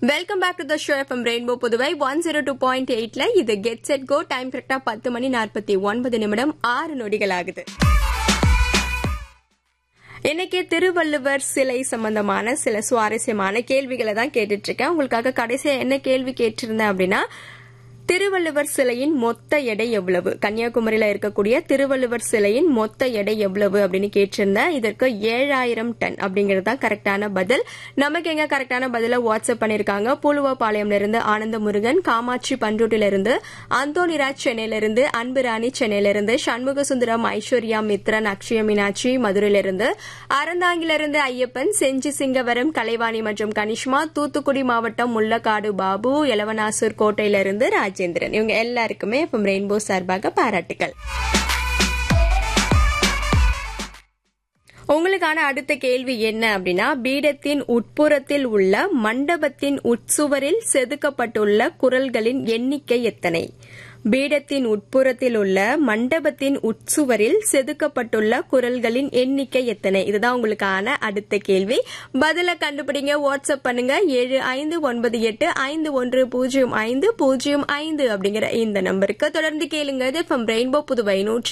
welcome back to the show FM Rainbow Puduvai one zero two point எயிட்ல இது get set go time கரெக்டா பத்து மணி நாற்பத்தி ஒன்பது நிமிடம் ஆறு நொடிகள் ஆகுது இன்னைக்கு திருவள்ளுவர் சிலை சம்பந்தமான சில சுவாரஸ்யமான கேள்விகளை தான் கேட்டுட்டு இருக்கேன் உங்களுக்காக கடைசியா என்ன கேள்வி கேட்டிருந்தேன் அப்படின்னா திருவள்ளுவர் சிலையின் மொத்த எடை எவ்வளவு கன்னியாகுமரியில இருக்கக்கூடிய திருவள்ளுவர் சிலையின் மொத்த எடை எவ்வளவு அப்படின்னு கேட்டிருந்தேன் இதற்கு ஏழாயிரம் டன் அப்படிங்கிறது தான் கரெக்டான பதில் நமக்கு எங்க கரெக்டான பதில வாட்ஸ்அப் பண்ணிருக்காங்க பூலுவபாளையம்ல இருந்து ஆனந்த முருகன் காமாட்சி பண்ருட்டில இருந்து அந்தோனிராஜ் சென்னையில இருந்து அன்பு ராணி சென்னையில இருந்து சண்முக சுந்தரம் ஐஸ்வர்யா மித்ரன் அக்ஷய மீனாட்சி மதுரையில இருந்து அறந்தாங்கில இருந்து ஐயப்பன் செஞ்சி சிங்கவரம் கலைவாணி மற்றும் கனிஷ்மா தூத்துக்குடி மாவட்டம் முள்ளக்காடு பாபு எலவனாசூர் கோட்டையில இருந்து ராஜேந்திரன் இவங்க எல்லாருக்குமே இப்போ ரெயின்போ சார்பாக பாராட்டுகள் உங்களுக்கான அடுத்த கேள்வி என்ன அப்படின்னா பீடத்தின் உட்புறத்தில் உள்ள மண்டபத்தின் உட்சுவரில் செதுக்கப்பட்டுள்ள குரல்களின் எண்ணிக்கை எத்தனை பீடத்தின் உட்புறத்தில் உள்ள மண்டபத்தின் உட்சுவரில் செதுக்கப்பட்டுள்ள குரல்களின் எண்ணிக்கை எத்தனை இதுதான் உங்களுக்கான அடுத்த கேள்வி பதில கண்டுபிடிங்க வாட்ஸ்அப் பண்ணுங்க ஏழு ஐந்து ஒன்பது எட்டு ஐந்து ஒன்று பூஜ்ஜியம் ஐந்து பூஜ்ஜியம் ஐந்து அப்படிங்கிற இந்த நம்பருக்கு தொடர்ந்து கேளுங்க இது ரெயின்போ புதுவை நூற்றி